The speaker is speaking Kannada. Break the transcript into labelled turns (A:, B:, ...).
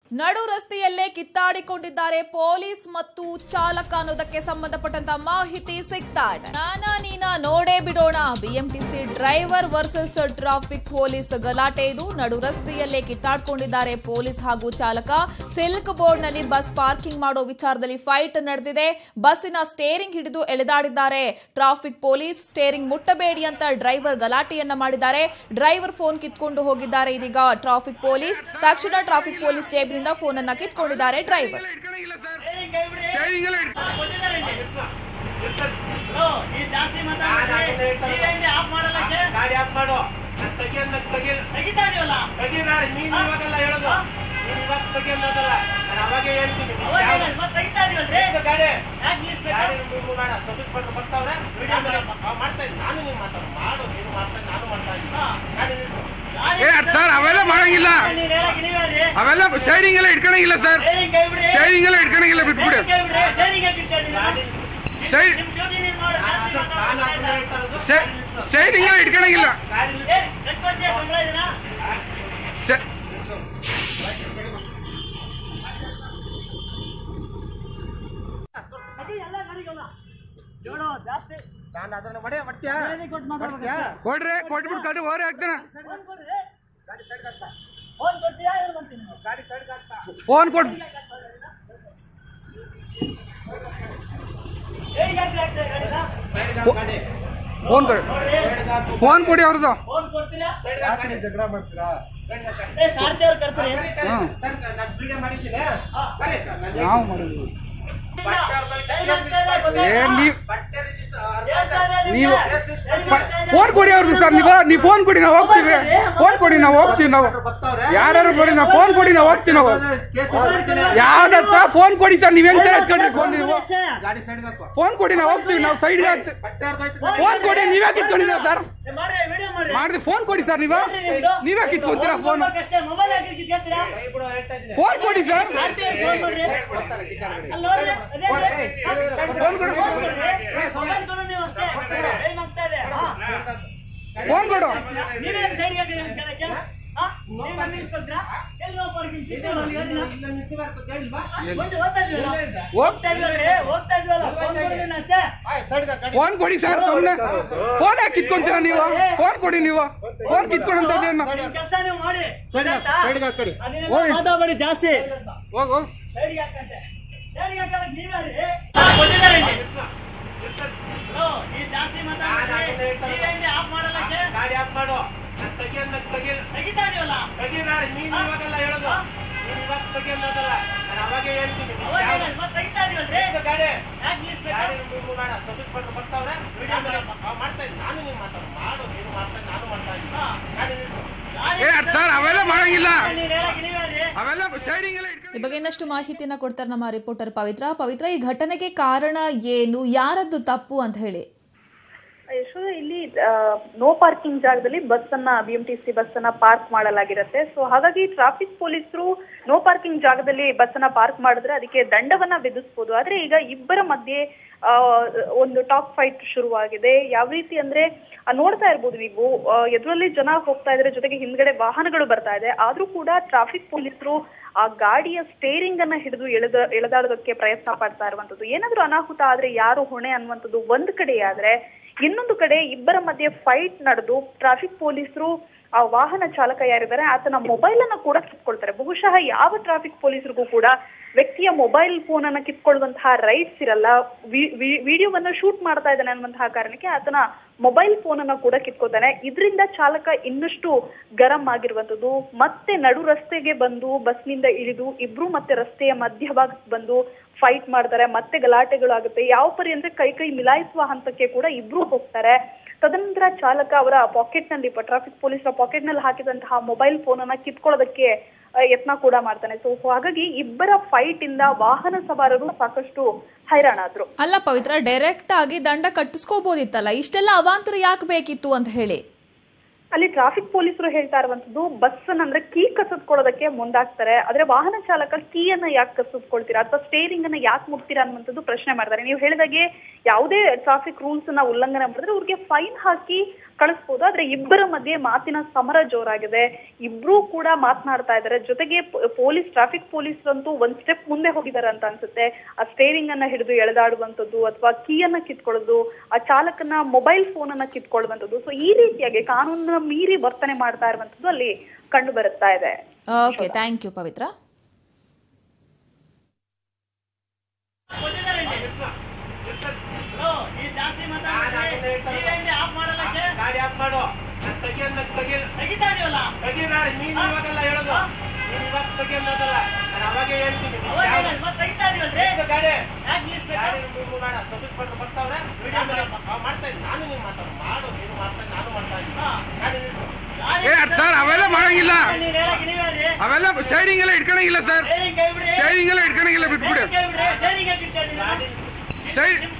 A: ನಡು ರಸ್ತೆಯಲ್ಲೇ ಕಿತ್ತಾಡಿಕೊಂಡಿದ್ದಾರೆ ಪೊಲೀಸ್ ಮತ್ತು ಚಾಲಕ ಅನ್ನೋದಕ್ಕೆ ಸಂಬಂಧಪಟ್ಟಂತ ಮಾಹಿತಿ ಸಿಗ್ತಾ ಇದೆ ನಾನಾ ನೀನ ನೋಡೇ ಬಿಡೋಣ BMTC driver versus traffic police ಗಲಾಟೆ ಇದು ನಡು ರಸ್ತೆಯಲ್ಲೇ ಕಿತ್ತಾಡ್ಕೊಂಡಿದ್ದಾರೆ ಪೊಲೀಸ್ ಹಾಗೂ ಚಾಲಕ ಸಿಲ್ಕ್ ಬೋರ್ಡ್ ನಲ್ಲಿ ಬಸ್ ಪಾರ್ಕಿಂಗ್ ಮಾಡೋ ವಿಚಾರದಲ್ಲಿ ಫೈಟ್ ನಡೆದಿದೆ ಬಸ್ಸಿನ ಸ್ಟೇರಿಂಗ್ ಹಿಡಿದು ಎಳೆದಾಡಿದ್ದಾರೆ ಟ್ರಾಫಿಕ್ ಪೊಲೀಸ್ ಸ್ಟೇರಿಂಗ್ ಮುಟ್ಟಬೇಡಿ ಅಂತ ಡ್ರೈವರ್ ಗಲಾಟೆಯನ್ನ ಮಾಡಿದ್ದಾರೆ ಡ್ರೈವರ್ ಫೋನ್ ಕಿತ್ಕೊಂಡು ಹೋಗಿದ್ದಾರೆ ಇದೀಗ ಟ್ರಾಫಿಕ್ ಪೊಲೀಸ್ ತಕ್ಷಣ ಟ್ರಾಫಿಕ್ ಪೊಲೀಸ್ ಜೇಬಿನಿಂದ ಫೋನ್ ಅನ್ನ ಕಿತ್ಕೊಂಡಿದ್ದಾರೆ ಡ್ರೈವರ್
B: ಇಟ್ಕೊಳಂಗಿಲ್ಲ ಸರ್ ಸ್ಟೇರಿಂಗ್ ಎಲ್ಲ ಇಟ್-
C: ಈ ಜಾಸ್ತಿ ಮಾತಾಡ್ಬೇಡಿ. ನೀವೇನ್ರಿ ಆಫ್ ಮಾಡಲ್ಲಕ್ಕೆ?
D: ಗಾಡಿ ಆಫ್ ಮಾಡು ನಾನ್ ತೆಗಿಯೋದ್ ನಾನ್ ತೆಗಿಯಲ್ಲ.
C: ತೆಗಿತಾ ಇದೀವಲ್ಲ?
D: ತೆಗಿ ನಾಳೆ ನೀನ್ ಇವಾಗೆಲ್ಲ ಹೇಳೋದು ನೀನ್ ಇವಾಗ ತೆಗಿಯೋದಲ್ಲ ನಾನು ಅವಾಗೇ ಹೇಳ್ತೀನಿ
C: ಅವಾಗ ಹೇಳೋದು, ಮತ್ತೆ ತೆಗಿತಾ ಇದೀವಲ್ರಿ?
D: ನಿಲ್ಸು ಗಾಡಿ
C: ಯಾಕ್ ನಿಲ್ಸ್ಬೇಕು?
D: ಗಾಡಿ ಮೂವ್ ಮಾಡ ಸರ್ವಿಸ್ ಮಾಡ್ಕೊಂಡು ಬರ್ತಾವ್ರೆ ಆಮೇಲೆ ಅವ್ ಮಾಡ್ತಾ ಇದ್ದೀನಿ ನಾನು ನೀನು ಮಾತಾಡು ಮಾಡು ನೀನು ಮಾಡ್ತಾ ಇದ್ದೀನಿ, ನಾನು ಮಾಡ್ತಾ ಇದ್ದೀನಿ ಗಾಡಿ ನಿಲ್ಸು
C: ಗಾಡಿ
B: ಏ ಸರ್ ಅವೆಲ್ಲ ಮಾಡಂಗಿಲ್ಲ
C: ನೀವ್ ಹೇಳಕ್ಕೆ ನೀವ್ಯಾರ್ರಿ?
B: ಅವೆಲ್ಲ ಸ್ಟೇರಿಂಗ್ ಎಲ್ಲ ಇಟ್ಕೊಳಂಗಿಲ್ಲ ಸರ್
C: ಸ್ಟೇರಿಂಗ್ ಕೈ ಬಿಡ್ರಿ.
B: ಸ್ಟೇರಿಂಗ್ ಎಲ್ಲ ಇಟ್ಕೊಳಂಗಿಲ್ಲ ಬಿಟ್ಬಿಡಿ
C: ಸ್ಟೇರಿಂಗ್ ಕೈ ಬಿಡ್ರಿ. ಸ್ಟೇರಿಂಗ್ ಯಾಕ್ ಇಟ್ತಾ ಇದೀರಾ?
D: ಗಾಡಿ
B: ಸ್ಟೇ-
C: ನಿಮ್ ಡ್ಯೂಟಿ ನೀವ್ ಮಾಡಿ.
D: ನಾನು
C: ಜಾಸ್ತಿ
D: ಅದು- ನಾನು ಅದನ್ನ
C: ಮಾತಾಡ್ತಾ
D: ಹೇಳ್ತಾ ಇರೋದು
B: ಸ್ಟೇ- ಸ್ಟೇರಿಂಗ್ ಎಲ್ಲ ಇಟ್ಕೊಳಂಗಿಲ್ಲ
D: ಗಾಡಿ ನಿಲ್ಸು.
C: ಏನ್ ಎಷ್ಟ್ ಕೊಡ್ತೀಯ ಸಂಬಳ ಇದನ್ನ?
B: ಸ್ಟೇ-
C: ಅಡಿ ಎಲ್ಲ ಗಾಡಿಗಳ್ನ. ಜೋಡು, ಜಾಸ್ತಿ.
D: ನಾನು ಅದನ್ನ ಮಡೆ ಮಾಡ್ತೀಯಾ
C: ಸ್ಟೇರಿಂಗ್ ಕೊಟ್ಟು ಮಾತಾಡ್ಬೇಕಾ?
B: ಕೊಡ್ರಿ ಕೊಟ್ಬಿಟ್ಟು ಕಡೆ ಓರೆ ಹಾಕ್ತಾನ
C: ಫೋನ್ ಕೊಡ್ರಿ.
D: ಗಾಡಿ ಸೈಡ್ ಹಾಕ್ತಾ
C: ಫೋನ್ ಕೊಡ್ತೀಯಾ? ಏನ್ ಮಾಡ್ತೀನಿ ನೀವು?
D: ಗಾಡಿ ಸೈಡ್ ಹಾಕ್ತಾ
B: ಫೋನ್ ಕೊಡ್
C: ಏನ್ ಯಾಕ್ರಿ ಹಾಕ್ತೀರಾ ಗಾಡಿನ?
D: ಗಾಡಿ
B: ಫೋನ್ ಕೊಡಿ
C: ನೋಡ್ರಿ,
B: ಫೋನ್ ಕೊಡಿ ಅವ್ರದ್ದು
C: ಫೋನ್ ಕೊಡ್ತೀರಾ?
D: ಸೈಡ್ ಗಾಡಿ ಜಗಳ ಮಾಡ್ತೀರಾ ಸೈಡ್ ಗಾಡಿ
C: ಏ, ಸಾರಥಿ ಅವ್ರು ಕರ್ಸ್ರಿ.
D: ಕರಿ, ಕರಿ. ಸರ್, ನಾನು ವಿಡಿಯೋ ಮಾಡಿದ್ದೀನಿ ಕರಿ, ನಾನು
B: ನಾವು ಮಾಡಿದ್ವಿ
C: ಟೈಮ್ ಆಗ್ತಾ ಇದೆ, ಗೊತ್ತಾಯ್ತಾ?
B: ಏ ನೀವ್
D: ಬಟ್ಟೆ ರಿಜಿಸ್ಟರ್
C: ಎಷ್ಟ್ ಆಗಿದೆ ನಿಮ್ಗೆ?
B: ನೀವು
C: ಎಷ್ಟ್ ಆಗ್ತಾ ಇದೆ?
B: ಫೋನ್ ಕೊಡಿ ಅವ್ರದ್ದು ಸರ್ ನೀವು ನೀವು ಫೋನ್ ಕೊಡಿ ನಾವು ಹೋಗ್ತೀವಿ ಫೋನ್ ಕೊಡಿ ನಾವು ಹೋಗ್ತೀವಿ ನಾವು
D: ಬರ್ತಾವ್ರೆ
B: ಯಾರ್ಯಾರು ಕೊಡಿ ನಾವು ಫೋನ್ ಕೊಡಿ ನಾವು ಹೋಗ್ತೀವಿ ನಾವು
D: ಕೇಸ್ ಹಾಕ್ತೀನಿ.
B: ಯಾವ್ದಾರ ಸರ್ ಫೋನ್ ಕೊಡಿ ಸರ್ ನೀವ್ ಹೆಂಗ್ ಸರ್ ಎತ್ಕೊಂಡ್ರಿ ಫೋನ್ ನೀವು
C: ಅಷ್ಟೇ.
D: ಗಾಡಿ ಸೈಡ್ ಹಾಕು
B: ಫೋನ್ ಕೊಡಿ ನಾವು ಹೋಗ್ತೀವಿ ನಾವು ಸೈಡ್ಗೆ ಹಾಕ್ತೀವಿ
D: ಬಟ್ಟೆ ಹರ್ದೋಯ್ತು.
B: ಫೋನ್ ಕೊಡಿ ನೀವೇ ಕಿತ್ಕೊಂಡಿದ್ದೀರ ಸರ್
C: ಏ, ಮಾಡ್ರಿ, ವಿಡಿಯೋ ಮಾಡ್ರಿ.
B: ಮಾಡಿದ್ರೆ ಫೋನ್ ಕೊಡಿ ಸರ್ ನೀವು
C: ಮಾಡ್ರಿ ನಿಮ್ದು.
B: ನೀವೇ ಕಿತ್ಕೊಂತೀರಾ ಫೋನ್
C: ಅಷ್ಟೇ, ಮೊಬೈಲ್ ಹಾಕಿ ಕಿತ್ಕೊಳ್ತೀರಾ?
D: ಕೈ ಬಿಡು, ಹೇಳ್ತಾ ಇದ್ದೀನಿ.
B: ಫೋನ್ ಕೊಡಿ ಸರ್
C: ಸಾರಥಿ ಅವ್ರಿಗೆ ಫೋನ್ ಮಾಡ್ರಿ. ಅಲ್ಲಿ ನೋಡ್ರಿ, ಅದೇನ್ರಿ? ಹಾ?
B: ಫೋನ್ ಕೊಡಿ
C: ಫೋನ್ ಕೊಡ್ರಿ. ಮೊಬೈಲ್ ಕೊಡು ನೀವು ಅಷ್ಟೇ. ಟೈಮ್ ಆಗ್ತಾ ಇದೆ. ಹಾ?
B: ಫೋನ್ ಕೊಡು
C: ನೀವೇನ್ ಸೈಡ್ಗೆ ಹಾಕಿರಿ ಅಂತ ಕೇಳಕ್ಕೆ? ಹಾ? ನೀವ್ ನಮ್ಗೆ ಇಷ್ಟಪಟ್ರಾ? ಎಲ್ಲಿ ಹೋಗ್ ಪಾರ್ಕಿಂಗ್ ಕಿತ್ಕೊಳ್ಳೋ ಅಲ್ಲಿ ಗಾಡಿನ?
D: ಇಲ್ಲ ನಿಲ್ಸಬಾರ್ದು, ಕೇಳಿಲ್ವಾ?
C: ಮುಂದೆ ಹೋಗ್ತಾ ಇದ್ವಲ್ಲ?
B: ಹೋಗ್
C: ಹೋಗ್ತಾ ಇದ್ವಲ್ರಿ? ಹೋಗ್ತಾ ಇದ್ವಲ್ಲ? ಫೋನ್ ಕೊಡು ನೀನು ಅಷ್ಟೇ.
D: ಆಯ್, ಸೈಡ್ಗೆ ಹಾಕು, ಗಾಡಿ.
B: ಫೋನ್ ಕೊಡಿ ಸರ್ ಸುಮ್ಮನೆ ಫೋನ್ ಯಾಕೆ ಕಿತ್ಕೊಂತೀರಾ ನೀವು ಫೋನ್ ಕೊಡಿ ನೀವು ಫೋನ್ ಕಿತ್ಕೊಂಡಂತದ್ದೇನು
C: ನಿಮ್ ಕೆಲ್ಸ ನೀವು ಮಾಡಿ
D: ಸೈಡ್ಗೆ ಹಾಕು,
C: ಗೊತ್ತಾಯ್ತಾ?
D: ಸೈಡ್ಗೆ ಹಾಕಿ.
C: ಅದನ್ನೆಲ್ಲ
B: ಹೋಗಿ.
C: ಮಾತಾಡ್ಬೇಡಿ ಜಾಸ್ತಿ
B: ಹೋಗ್ ಹೋಗ್
C: ಸೈಡ್ಗೆ ಹಾಕಂತೆ ಸೈಡ್ಗೆ ಹಾಕಲ್ಲ ನೀವ್ಯಾರ್ರಿ? ಹಾ, ಕೊಟ್ಟಿದ್ದಾರೆ ಇಲ್ಲಿ. ಹಲೋ, ಈ ಜಾಸ್ತಿ ಮಾತಾಡ್ಬೇಡಿ. ನೀವೇನ್ರಿ ಆಫ್ ಮಾಡಲ್ಲಕ್ಕೆ?
D: ಗಾಡಿ ಆಫ್ ಮಾಡು ನಾನು ತೆಗಿಯೋದ್ ನಾನ್ ತೆಗಿಯಲ್ಲ.
C: ತೆಗಿತಾ ಇದೀವಲ್ಲ?
D: ತೆಗಿ ನಾಳೆ ನೀನ್ ಇವಾಗೆಲ್ಲ ಹೇಳೋದು ನೀನ್ ಇವಾಗ ತೆಗಿಯೋದಲ್ಲ ನಾನು ಅವಾಗೇ ಹೇಳ್ತೀನಿ
C: ಅವಾಗ ಹೇಳೋದು, ಮತ್ತೆ ತೆಗಿತಾ ಇದೀವಲ್ರಿ?
D: ನಿಲ್ಸು ಗಾಡಿ
C: ಯಾಕ್ ನಿಲ್ಸ್ಬೇಕು?
D: ಗಾಡಿ ಮೂವ್ ಮಾಡ ಸರ್ವಿಸ್ ಮಾಡ್ಕೊಂಡು ಬರ್ತಾವ್ರೆ ಆಮೇಲೆ ಅವ್ ಮಾಡ್ತಾ ಇದ್ದೀನಿ ನಾನು ನೀನು ಮಾತಾಡು ಮಾಡು ನೀನು ಮಾಡ್ತಾ ಇದ್ದೀನಿ, ನಾನು ಮಾಡ್ತಾ ಇದ್ದೀನಿ ಗಾಡಿ ನಿಲ್ಸು
C: ಗಾಡಿ
B: ಏ ಸರ್ ಅವೆಲ್ಲ ಮಾಡಂಗಿಲ್ಲ
C: ನೀವ್ ಹೇಳಕ್ಕೆ ನೀವ್ಯಾರ್ರಿ?
B: ಅವೆಲ್ಲ ಸ್ಟೈರಿಂಗ್ ಎಲ್ಲ ಇಟ್ಕೊಂಡು
A: ಈ ಬಗ್ಗೆ ಇನ್ನಷ್ಟು ಮಾಹಿತಿಯನ್ನ ಕೊಡ್ತಾರೆ ನಮ್ಮ ರಿಪೋರ್ಟರ್ ಪವಿತ್ರ ಪವಿತ್ರ ಈ ಘಟನೆಗೆ ಕಾರಣ ಏನು ಯಾರದ್ದು ತಪ್ಪು ಅಂತ ಹೇಳಿ
E: ಯಶೋಧ ಇಲ್ಲಿ ನೋ ಪಾರ್ಕಿಂಗ್ ಜಾಗದಲ್ಲಿ ಬಸ್ ಅನ್ನ B M T C bus ಅನ್ನ ಪಾರ್ಕ್ ಮಾಡಲಾಗಿರುತ್ತೆ ಸೊ ಹಾಗಾಗಿ ಟ್ರಾಫಿಕ್ ಪೊಲೀಸರು ನೋ ಪಾರ್ಕಿಂಗ್ ಜಾಗದಲ್ಲಿ ಬಸ್ ಅನ್ನ ಪಾರ್ಕ್ ಮಾಡಿದ್ರೆ ಅದಕ್ಕೆ ದಂಡವನ್ನ ವಿಧಿಸಬಹುದು ಆದ್ರೆ ಈಗ ಇಬ್ಬರ ಮಧ್ಯೆ ಆ, ಒಂದು ಟಾಕ್ ಫೈಟ್ ಶುರುವಾಗಿದೆ ಯಾವ ರೀತಿ ಅಂದ್ರೆ ಆ, ನೋಡ್ತಾ ಇರ್ಬೋದು ನೀವು ಆ, ಎದುರಲ್ಲಿ ಜನ ಹೋಗ್ತಾ ಇದ್ರೆ ಜೊತೆಗೆ ಹಿಂದ್ಗಡೆ ವಾಹನಗಳು ಬರ್ತಾ ಇದೆ ಆದ್ರೂ ಕೂಡ ಟ್ರಾಫಿಕ್ ಪೊಲೀಸರು ಆ ಗಾಡಿಯ ಸ್ಟೇರಿಂಗ್ ಅನ್ನ ಹಿಡಿದು ಎಳೆದ ಎಳೆದಾಡೋದಕ್ಕೆ ಪ್ರಯತ್ನ ಪಡ್ತಾ ಇರುವಂತದ್ದು ಏನಾದ್ರೂ ಅನಾಹುತ ಆದ್ರೆ ಯಾರು ಹೊಣೆ ಅನ್ನುವಂಥದ್ದು ಒಂದ್ ಕಡೆ ಆದ್ರೆ ಇನ್ನೊಂದು ಕಡೆ ಇಬ್ಬರ ಮಧ್ಯೆ ಫೈಟ್ ನಡೆದು ಟ್ರಾಫಿಕ್ ಪೊಲೀಸರು ಆ ವಾಹನ ಚಾಲಕ ಯಾರಿದ್ದಾರೆ ಆತನ ಮೊಬೈಲ್ ಅನ್ನ ಕೂಡ ಕಿತ್ಕೊಳ್ತಾರೆ ಬಹುಶಃ ಯಾವ ಟ್ರಾಫಿಕ್ ಪೊಲೀಸರಿಗೂ ಕೂಡ ವ್ಯಕ್ತಿಯ ಮೊಬೈಲ್ ಫೋನ್ ಅನ್ನ ಕಿತ್ಕೊಳ್ಳುವಂತಹ ರೈಟ್ಸ್ ಇರಲ್ಲ ವಿಡಿಯೋವನ್ನ ಶೂಟ್ ಮಾಡ್ತಾ ಇದ್ದಾನೆ ಅನ್ನುವಂತಹ ಕಾರಣಕ್ಕೆ ಆತನ ಮೊಬೈಲ್ ಫೋನ್ ಅನ್ನ ಕೂಡ ಕಿತ್ಕೋತಾನೆ ಇದರಿಂದ ಚಾಲಕ ಇನ್ನಷ್ಟು ಗರಂ ಆಗಿರುವಂತದ್ದು ಮತ್ತೆ ನಡು ರಸ್ತೆಗೆ ಬಂದು ಬಸ್ನಿಂದ ಇಳಿದು ಇಬ್ರು ಮತ್ತೆ ರಸ್ತೆಯ ಮಧ್ಯಭಾಗಕ್ಕೆ ಬಂದು ಫೈಟ್ ಮಾಡ್ತಾರೆ ಮತ್ತೆ ಗಲಾಟೆಗಳು ಆಗುತ್ತೆ ಯಾವ ಪರಿ ಅಂದ್ರೆ ಕೈ ಕೈ ಮಿಲಾಯಿಸುವ ಹಂತಕ್ಕೆ ಕೂಡ ಇಬ್ರು ಹೋಗ್ತಾರೆ ತದನಂತರ ಚಾಲಕ ಅವರ ಪಾಕೆಟ್ ನಲ್ಲಿ ಟ್ರಾಫಿಕ್ ಪೊಲೀಸರ ಪಾಕೆಟ್ ನಲ್ಲಿ ಹಾಕಿದಂತಹ ಮೊಬೈಲ್ ಫೋನ್ ಅನ್ನ ಕಿತ್ಕೊಳ್ಳೋದಕ್ಕೆ ಆ, ಯತ್ನ ಕೂಡ ಮಾಡ್ತಾನೆ ಸೊ ಹಾಗಾಗಿ ಇಬ್ಬರ ಫೈಟ್ ಇಂದ ವಾಹನ ಸವಾರರು ಸಾಕಷ್ಟು ಹೈರಾಣಾದ್ರು
A: ಅಲ್ಲ ಪವಿತ್ರ ಡೈರೆಕ್ಟ್ ಆಗಿ ದಂಡ ಕಟ್ಟಿಸ್ಕೋಬೋದಿತ್ತಲ್ಲ ಇಷ್ಟೆಲ್ಲ ಅವಾಂತರ ಯಾಕೆ ಬೇಕಿತ್ತು ಅಂತ ಹೇಳಿ
E: ಅಲ್ಲಿ ಟ್ರಾಫಿಕ್ ಪೊಲೀಸರು ಹೇಳ್ತಾ ಇರುವಂತದ್ದು ಬಸ್ ಅಂದ್ರೆ ಕೀ ಕಸಿದ್ಕೊಳ್ಳೋದಕ್ಕೆ ಮುಂದಾಗ್ತಾರೆ ಆದ್ರೆ ವಾಹನ ಚಾಲಕ ಕೀಯನ್ನ ಯಾಕೆ ಕಸಿದ್ಕೊಳ್ತೀರಾ ಅಥವಾ ಸ್ಟೇರಿಂಗ್ ಅನ್ನ ಯಾಕೆ ಮುಟ್ತೀರಾ ಅನ್ನುವಂಥದ್ದು ಪ್ರಶ್ನೆ ಮಾಡ್ತಾರೆ ನೀವು ಹೇಳಿದಾಗೆ ಯಾವುದೇ ಟ್ರಾಫಿಕ್ ರೂಲ್ಸ್ ನ ಉಲ್ಲಂಘನೆ ಮಾಡಿದ್ರೆ ಅವ್ರಿಗೆ ಫೈನ್ ಹಾಕಿ ಕಳಿಸ್ಬೋದು ಆದ್ರೆ ಇಬ್ಬರ ಮಧ್ಯೆ ಮಾತಿನ ಸಮರ ಜೋರಾಗಿದೆ ಇಬ್ರು ಕೂಡ ಮಾತನಾಡ್ತಾ ಇದ್ದಾರೆ ಜೊತೆಗೆ ಪ- ಪೊಲೀಸ್ ಟ್ರಾಫಿಕ್ ಪೊಲೀಸರಂತೂ ಒಂದ್ ಸ್ಟೆಪ್ ಮುಂದೆ ಹೋಗಿದ್ದಾರೆ ಅಂತ ಅನ್ಸುತ್ತೆ ಆ ಸ್ಟೇರಿಂಗ್ ಅನ್ನ ಹಿಡಿದು ಎಳೆದಾಡುವಂಥದ್ದು ಅಥವಾ ಕೀಯನ್ನ ಕಿತ್ಕೊಳ್ಳೋದು ಆ ಚಾಲಕನ ಮೊಬೈಲ್ ಫೋನ್ ಅನ್ನ ಕಿತ್ಕೊಳ್ಳುವಂಥದ್ದು ಸೊ ಈ ರೀತಿಯಾಗಿ ಕಾನೂನನ್ನ ಮೀರಿ ವರ್ತನೆ ಮಾಡ್ತಾ ಇರುವಂತದ್ದು ಅಲ್ಲಿ ಕಂಡು ಬರುತ್ತಾ ಇದೆ
A: ಓಕೆ ಥ್ಯಾಂಕ್ ಯು ಪವಿತ್ರ
C: ಕೊಟ್ಟಿದ್ದಾರೆ ಇಲ್ಲಿ. ಹಲೋ, ಈ ಜಾಸ್ತಿ ಮಾತಾಡ್ಬೇಡಿ. ನೀವೇನ್ರಿ ಆಫ್ ಮಾಡಲ್ಲಕ್ಕೆ?
D: ಗಾಡಿ ಆಫ್ ಮಾಡು ನಾನು ತೆಗಿ ಅನ್ನೋದು ತೆಗಿ
C: ತೆಗಿತಾ ಇದೀವಲ್ಲ?
D: ತೆಗಿಬೇಡ ನೀನು ಇವಾಗೆಲ್ಲ ಹೇಳೋದು ನೀನು ಇವಾಗ ತೆಗಿ ಅನ್ನೋದಲ್ಲ ನಾನು ಅವಾಗೆ ಹೇಳ್ತೀನಿ
C: ಅವಾಗ ಹೇಳಿದ್ ಮತ್ತೆ ತೆಗಿತಾ ಇದೀವಲ್ರಿ?
D: ನಿಲ್ಸು ಗಾಡಿ
C: ಯಾಕ್ ನಿಲ್ಸ್ಬೇಕು?
D: ಗಾಡಿ ಮೂವ್ ಬೇಡ ಸರ್ವಿಸ್ ಮಾಡ್ರು ಬರ್ತಾವ್ರೆ ವಿಡಿಯೋ ಮೇಲೆ ಅವ್ ಮಾಡ್ತಾ ಇದ್ದೀನಿ ನಾನು ನೀನು ಮಾತಾಡು ಮಾಡು ನೀನು ಮಾಡ್ತಾ ಇದ್ದೀನಿ, ನಾನು ಮಾಡ್ತಾ ಇದ್ದೀನಿ
C: ಹಾ.
D: ಗಾಡಿ ನಿಲ್ಸು
C: ಗಾಡಿ
B: ಏ ಸರ್ ಅವೆಲ್ಲ ಮಾಡಂಗಿಲ್ಲ
C: ನೀವ್ ಹೇಳಕ್ ನೀವೇನ್ರಿ?
B: ಅವೆಲ್ಲ ಸ್ಟೈರಿಂಗ್ ಎಲ್ಲ ಇಟ್ಕೊಳಂಗಿಲ್ಲ ಸರ್
C: ಸ್ಟೇರಿಂಗ್ ಕೈ ಬಿಡ್ರಿ.
B: ಸ್ಟೈರಿಂಗ್ ಎಲ್ಲ ಇಟ್ಕೊಳಂಗಿಲ್ಲ ಬಿಟ್ಬಿಡು
C: ಸ್ಟೇರಿಂಗ್ ಕೈ ಬಿಡ್ರಿ. ಸ್ಟೇರಿಂಗ್ ಯಾಕ್ ಇಡ್ತಾ ಇದೀರ?
D: ಗಾಡಿ ನಿಲ್ಸು
B: ಸೈಡ್
C: ನಿಮ್